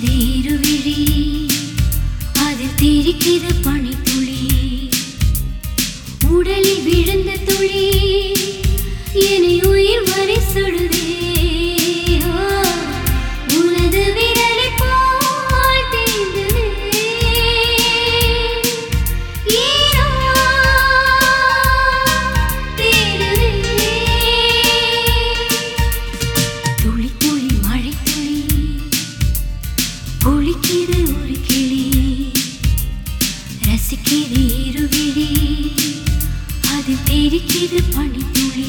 ரசிக்கிறது இருவிழி அதில் தெரிக்கிறது பனித்துளி உடலில் விழுந்த துளி என்னை உயிர் வரை சுடுதே ஓ, உனது விரலைப் போல் தீண்டுதே. ஈரோ தேடுதே. துளி துளி மழை துளி ஒழிக்கிறது ஒரு கிளி ரசிக்கிறது இருவிழி அது தெரிக்கிறது பனித்துளி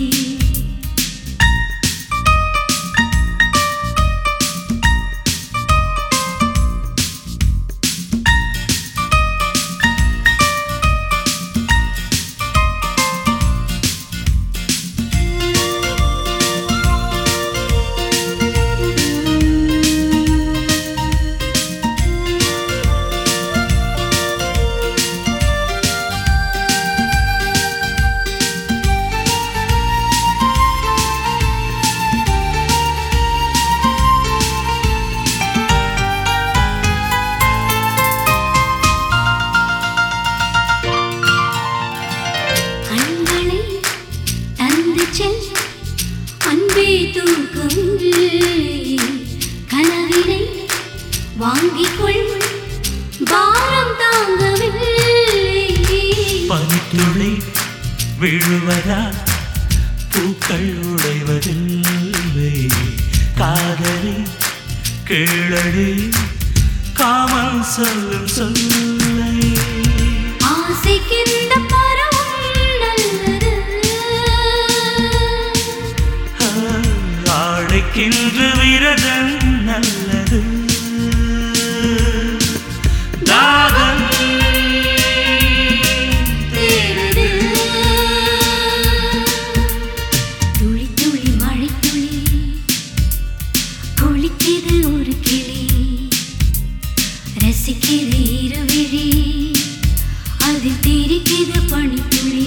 கண்களை தந்து செல் அன்பே தூக்கமில்லை கனவினை வாங்கிக் கொள் பாரம் தாங்கவில்லை பனித்துளி விழுவதா பூக்கள் உடைவதில்லை காதலி கேளடி காமல் சொல்லும் சொல்லை ஆசைக்கிந்த பருவம் நல்லது ஆ, ஆடைக்கின்று விரதம் நல்லது தாகம் தேடுது துளி துளி மழை துளி குளிக்கிறது ஒரு கிளி ரசிக்கிறது இருவிழி அதில் தெரிக்கிறது பனித்துளி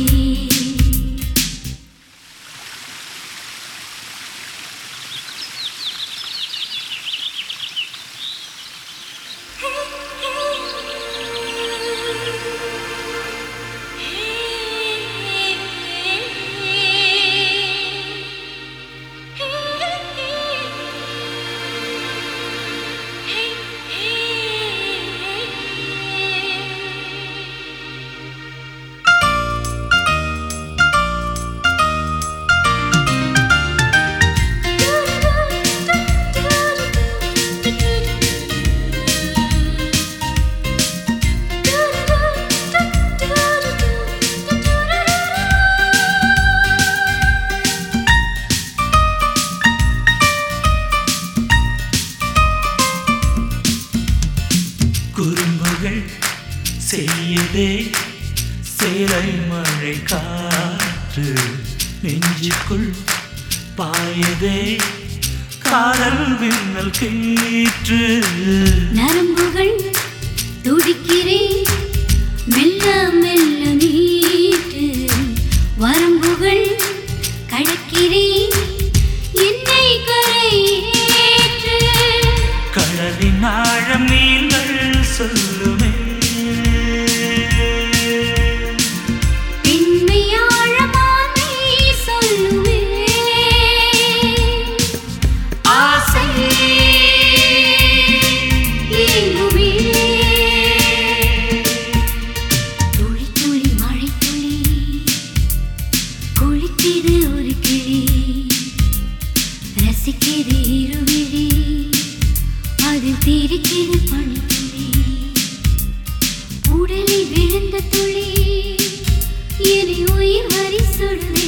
குறும்புகள் செய்யதே சேலை மழை காற்று நெஞ்சுக்குள் பாயதே காதல் விண்ணல் கீற்று நரம்புகள் துடிக்கிறேன் மெல்ல மெல்ல நீட்டு வரம்புகள் கடக்கிறேன் என்னை கரையேற்று கடலின் ஆழம் நீங்கள் சொல்லுமே பெண்மையாழமானை சொல்லுவேன் ஆசை ஏங்குவே துளி துளி மழை துளி குளிக்கிறது ஒரு கிளி ரசிக்கிறது இருவிழி அதில் தெரிக்கிறது பனித்துளி உடலில் விழுந்த துளி என்னை உயிர் வரி சுடுதே